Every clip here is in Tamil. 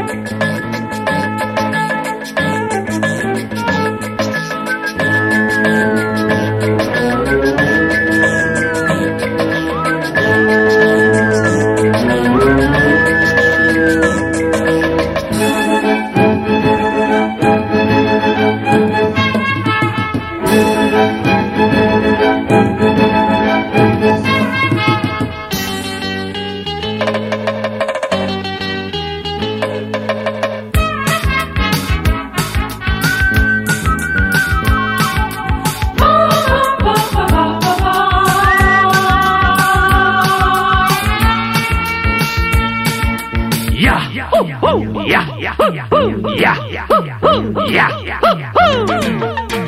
Yeah, yeah, yeah, yeah, yeah, yeah, yeah.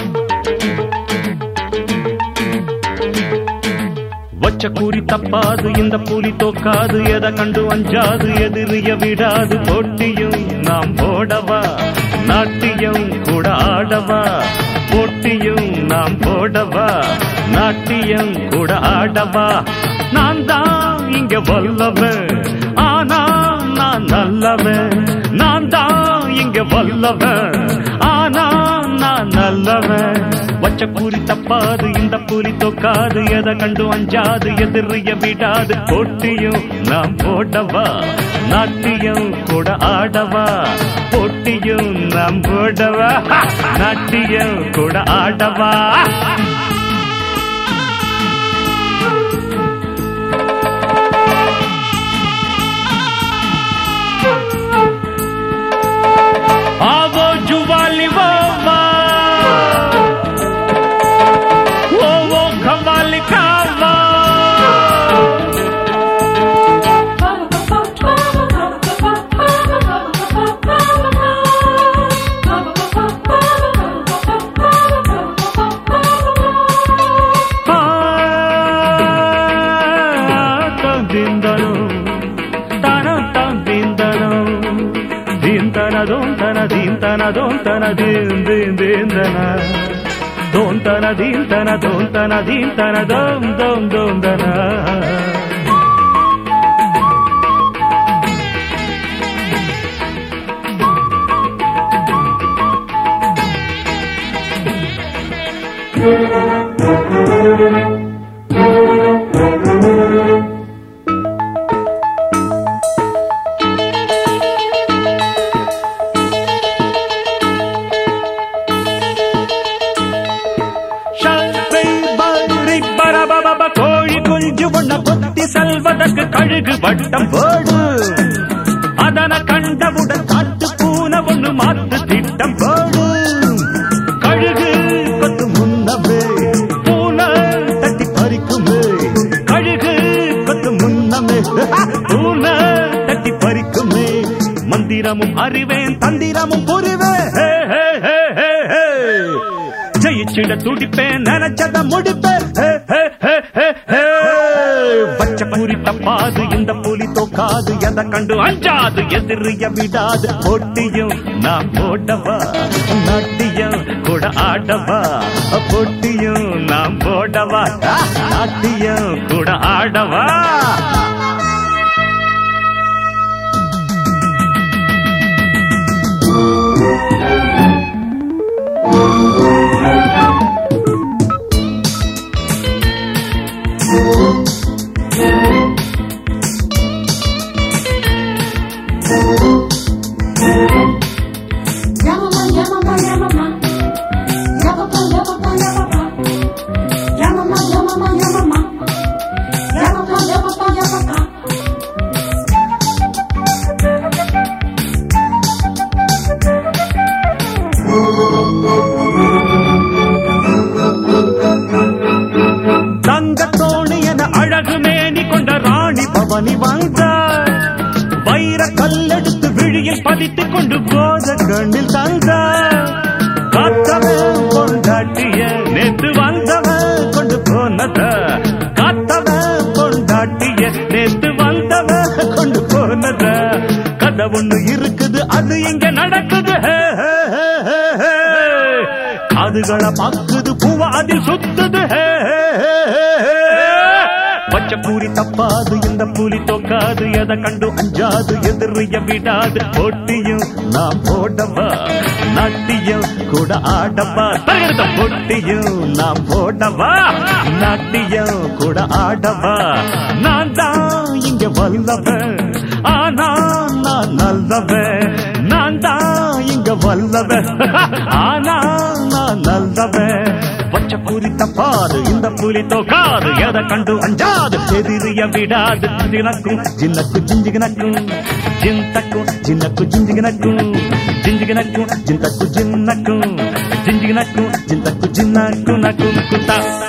வச்ச கூறி தப்பாது இந்த புலி தோக்காது எதை கண்டு அஞ்சாது எதிரிய விடாது போட்டியும் நாம் போடவா நாட்டியம் கூட ஆடவா போட்டியும் நாம் போடவா நாட்டியம் கூட ஆடவா நான் தான் இங்க வல்லவன் ஆனா நான் நல்லவன் நான் தான் இங்க வல்லவன் ஆனா நான் நல்லவன் வச்ச கூறி தப்பாது இந்த புலி தொக்காது எதை கண்டு அஞ்சாது எதிரிய விடாது போட்டியும் நாம் போடவா நாட்டியம் கூட ஆடவா போட்டியும் நாம் போடவா நாட்டியம் கூட ஆடவா आवो जुवाली वो वो वो खवाली खावा tam dindano tana tam dindano dintana dontana dintana dontana din din dindana dontana dintana dontana dintana dom dom dom dana ஷல்பை பரி பரபபப கோழி குஞ்சு ஒண்ண கொத்தி செல்வதற்கு கழுகு வட்டம் போடு அதன கண்டவுடன் காட்டு பூனை ஒண்ணு மாத்து திட்டம் போடு கழுகு கொத்து முன்னமே பூனை தட்டி பறிக்குமே கழுகு கொத்து முன்னமே பூனை தட்டி பறிக்குமே மந்திரமும் அறிவேன் தந்திரமும் புரிவேன் ஹே, ஹே, ஹே, ஹே, ஹே. ஜெயிச்சிட துடிப்பேன் நினைச்சத முடிப்பேன் ஹே, ஹே, ஹே, ஹே, ஹே. பச்சை பூரி தப்பாது இந்த புலி தோக்காது எதை கண்டு அஞ்சாது எதிரிய விடாது போட்டியும் நான் போடவா நாட்டியம் கூட ஆடவா போட்டியும் நான் போடவா நாட்டியம் கூட ஆடவா Yamama, yamama, yamama. Yamama, yamama, yamama. Yamama, yamama, yamama. Yamama, yamama, yamama. தங்க தோணி என அழகு மேனி கொண்ட ராணி பவனி வந்தார் வைர கல்லெடுத்து விழியில் பதித்துக் கொண்டு போத கண்ணில் தந்தார் காத்தவன் கொண்டாட்டிய நேத்து வந்தவன் கொண்டு போனத காத்தவன் கொண்டாட்டிய நேத்து வந்தவன் கொண்டு போனத கதை ஒண்ணு இருக்குது அது இங்க நடக்குது ஹே, ஹே, ஹே, ஹே, ஹே. காதுகளை பாக்குது பூவா அதில் சுத்துது ஹே, ஹே, ஹே, ஹே, ஹே. பச்சை பூரி தப்பாது இந்த புலி தோக்காது எதை கண்டு அஞ்சாது எதிரிய விடாது போட்டியும் நாம் போடவா நாட்டியம் கூட ஆடவா தரகெடுத்த போட்டியும் நாம் போடவா நாட்டியம் கூட ஆடவா நான் தான் இங்க வல்லவன் ஆனா நான் நல்லவன் நான் தான் இங்க வல்லவன் ஆனா நான் நல்லவன் பச்சை பூரி தப்பாது இந்த புலி தோக்காது எதை கண்டு அஞ்சாது எதிரிய விடாது ஜினக்கும் ஜின்னக்கு ஜிஞ்சிகினக்கும் ஜிந்தக்கும் ஜின்னக்கு ஜிஞ்சிகினக்கும் ஜிஞ்சிகினக்கும் ஜிந்தக்கு ஜின்னக்கும் ஜிஞ்சிகினக்கும் ஜிந்தக்கு ஜின்னக்கு நக்கு நக்குத்தா